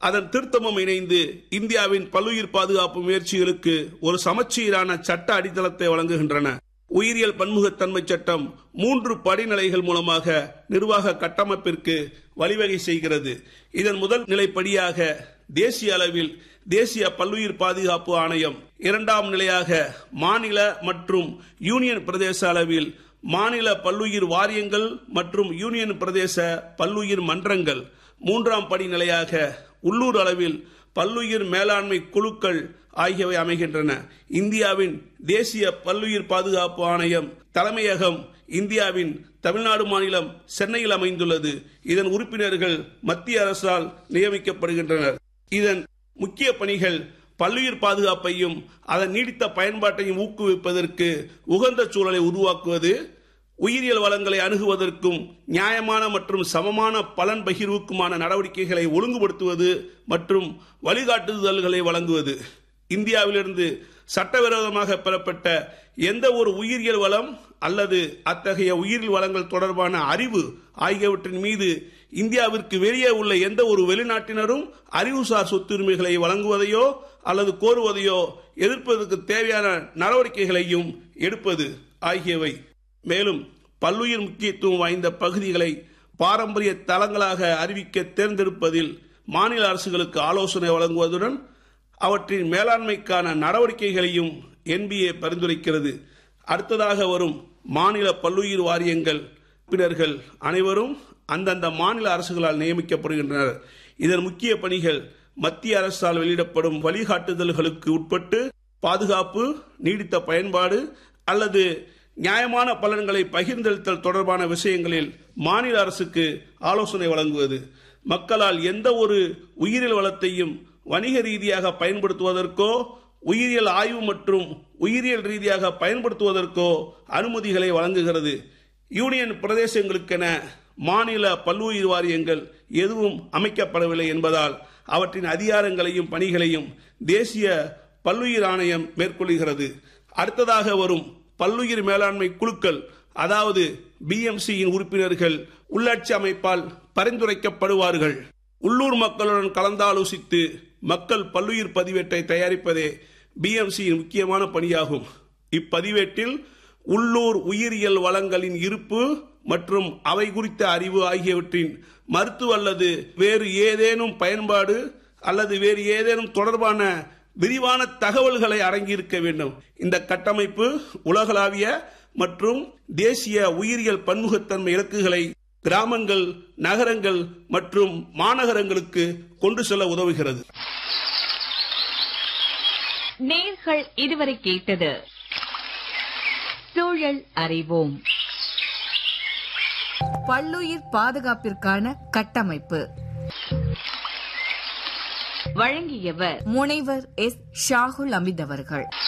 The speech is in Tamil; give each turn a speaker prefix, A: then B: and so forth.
A: அதன் திருத்தமும் இணைந்து இந்தியாவின் பல்லுயிர் பாதுகாப்பு முயற்சிகளுக்கு ஒரு சமச்சீரான சட்ட அடித்தளத்தை வழங்குகின்றன உயிரியல் பன்முகத்தன்மை சட்டம் மூன்று படிநிலைகள் மூலமாக நிர்வாக கட்டமைப்பிற்கு வழிவகை செய்கிறது இதன் முதல் நிலைப்படியாக தேசிய அளவில் தேசிய பல்லுயிர் பாதுகாப்பு ஆணையம் இரண்டாம் நிலையாக மாநில மற்றும் யூனியன் பிரதேச அளவில் மாநில பல்லுயிர் வாரியங்கள் மற்றும் யூனியன் பிரதேச பல்லுயிர் மன்றங்கள் மூன்றாம் படிநிலையாக உள்ளூர் அளவில் பல்லுயிர் மேலாண்மை குழுக்கள் ஆகியவை அமைகின்றன இந்தியாவின் தேசிய பல்லுயிர் பாதுகாப்பு ஆணையம் தலைமையகம் இந்தியாவின் தமிழ்நாடு மாநிலம் சென்னையில் அமைந்துள்ளது இதன் உறுப்பினர்கள் மத்திய அரசால் நியமிக்கப்படுகின்றனர் இதன் முக்கிய பணிகள் பல்லுயிர் பாதுகாப்பையும் அதன் நீடித்த பயன்பாட்டையும் ஊக்குவிப்பதற்கு உகந்த சூழலை உருவாக்குவது உயிரியல் வளங்களை அணுகுவதற்கும் நியாயமான மற்றும் சமமான பலன் பகிர்வுக்குமான நடவடிக்கைகளை ஒழுங்குபடுத்துவது மற்றும் வழிகாட்டுதல்களை வழங்குவது இந்தியாவிலிருந்து சட்டவிரோதமாக பெறப்பட்ட எந்த ஒரு உயிரியல் வளம் அல்லது அத்தகைய உயிரியல் வளங்கள் தொடர்பான அறிவு ஆகியவற்றின் மீது இந்தியாவிற்கு வெளியே உள்ள எந்த ஒரு வெளிநாட்டினரும் அறிவுசார் சொத்துரிமைகளை வழங்குவதையோ அல்லது கோருவதையோ எதிர்ப்பதற்கு தேவையான நடவடிக்கைகளையும் எடுப்பது ஆகியவை மேலும் பல்லுயிர் முக்கியத்துவம் வாய்ந்த பகுதிகளை பாரம்பரிய தளங்களாக அறிவிக்க தேர்ந்தெடுப்பதில் மாநில அரசுகளுக்கு ஆலோசனை வழங்குவதுடன் அவற்றின் மேலாண்மைக்கான நடவடிக்கைகளையும் என்பிஏ பரிந்துரைக்கிறது அடுத்ததாக வரும் மாநில பல்லுயிர் வாரியங்கள் உறுப்பினர்கள் அனைவரும் அந்தந்த மாநில அரசுகளால் நியமிக்கப்படுகின்றனர் இதன் முக்கிய பணிகள் மத்திய அரசால் வெளியிடப்படும் வழிகாட்டுதல்களுக்கு உட்பட்டு பாதுகாப்பு நீடித்த பயன்பாடு அல்லது நியாயமான பலன்களை பகிர்ந்தளித்தல் தொடர்பான விஷயங்களில் மாநில அரசுக்கு ஆலோசனை வழங்குவது மக்களால் எந்த ஒரு உயிரியல் வளத்தையும் வணிக ரீதியாக பயன்படுத்துவதற்கோ உயிரியல் ஆய்வு மற்றும் உயிரியல் ரீதியாக பயன்படுத்துவதற்கோ அனுமதிகளை வழங்குகிறது யூனியன் பிரதேசங்களுக்கென மாநில பல்லுயிர் வாரியங்கள் எதுவும் அமைக்கப்படவில்லை என்பதால் அவற்றின் அதிகாரங்களையும் பணிகளையும் தேசிய பல்லுயிர் ஆணையம் மேற்கொள்கிறது அடுத்ததாக வரும் பல்லுயிர் மேலாண்மை குழுக்கள் அதாவது பிஎம்சியின் உறுப்பினர்கள் உள்ளாட்சி அமைப்பால் பரிந்துரைக்கப்படுவார்கள் உள்ளூர் மக்களுடன் கலந்தாலோசித்து மக்கள் பல்லுயிர் பதிவேட்டை தயாரிப்பதே பிஎம்சியின் முக்கியமான பணியாகும் இப்பதிவேட்டில் உள்ளூர் உயிரியல் வளங்களின் இருப்பு மற்றும் அவை குறித்த அறிவு ஆகியவற்றின் மருத்துவ அல்லது வேறு ஏதேனும் பயன்பாடு அல்லது வேறு ஏதேனும் தொடர்பான விரிவான தகவல்களை அடங்கியிருக்க வேண்டும் இந்த கட்டமைப்பு உலகளாவிய மற்றும் தேசிய உயிரியல் பன்முகத்தன்மை இலக்குகளை கிராமங்கள் நகரங்கள் மற்றும் மாநகரங்களுக்கு கொண்டு செல்ல உதவுகிறது
B: நேர்கள் இதுவரை கேட்டது சூழல் அறிவோம்
C: பல்லுயிர் பாதுகாப்பிற்கான கட்டமைப்பு
B: வழங்கியவர்
C: முனைவர் எஸ் ஷாகுல் அமித் அவர்கள்